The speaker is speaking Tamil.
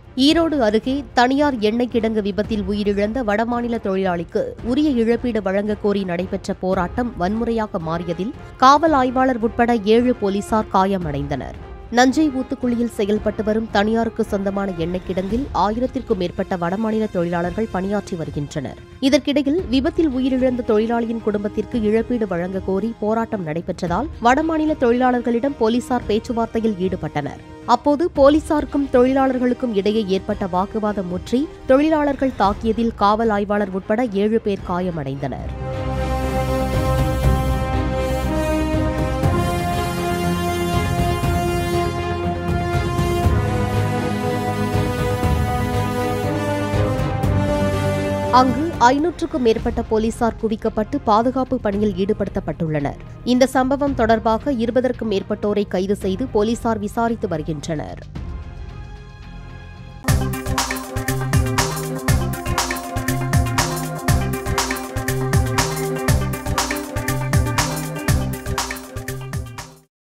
ஈரோடு அருகே தனியார் எண்ணெய் கிடங்கு விபத்தில் உயிரிழந்த வடமாநில தொழிலாளிக்கு உரிய இழப்பீடு வழங்கக் கோரி நடைபெற்ற போராட்டம் வன்முறையாக மாறியதில் காவல் ஆய்வாளர் உட்பட ஏழு போலீசார் காயமடைந்தனர் நஞ்சை ஊத்துக்குழியில் செயல்பட்டு வரும் தனியாருக்கு சொந்தமான எண்ணெய் கிடங்கில் ஆயிரத்திற்கும் மேற்பட்ட வடமாநில தொழிலாளர்கள் பணியாற்றி வருகின்றனர் இதற்கிடையில் விபத்தில் உயிரிழந்த தொழிலாளியின் குடும்பத்திற்கு இழப்பீடு வழங்கக் கோரி போராட்டம் நடைபெற்றதால் வடமாநில தொழிலாளர்களிடம் போலீசார் பேச்சுவார்த்தையில் ஈடுபட்டனர் அப்போது போலீசாருக்கும் தொழிலாளர்களுக்கும் இடையே ஏற்பட்ட வாக்குவாதம் முற்றி தொழிலாளர்கள் தாக்கியதில் காவல் ஆய்வாளர் உட்பட ஏழு பேர் காயமடைந்தனர் அங்கு ஐநூற்றுக்கும் மேற்பட்ட போலீசார் குவிக்கப்பட்டு பாதுகாப்பு பணியில் ஈடுபடுத்தப்பட்டுள்ளனர் இந்த சம்பவம் தொடர்பாக இருபதற்கும் மேற்பட்டோரை கைது செய்து போலீசார் விசாரித்து வருகின்றனர்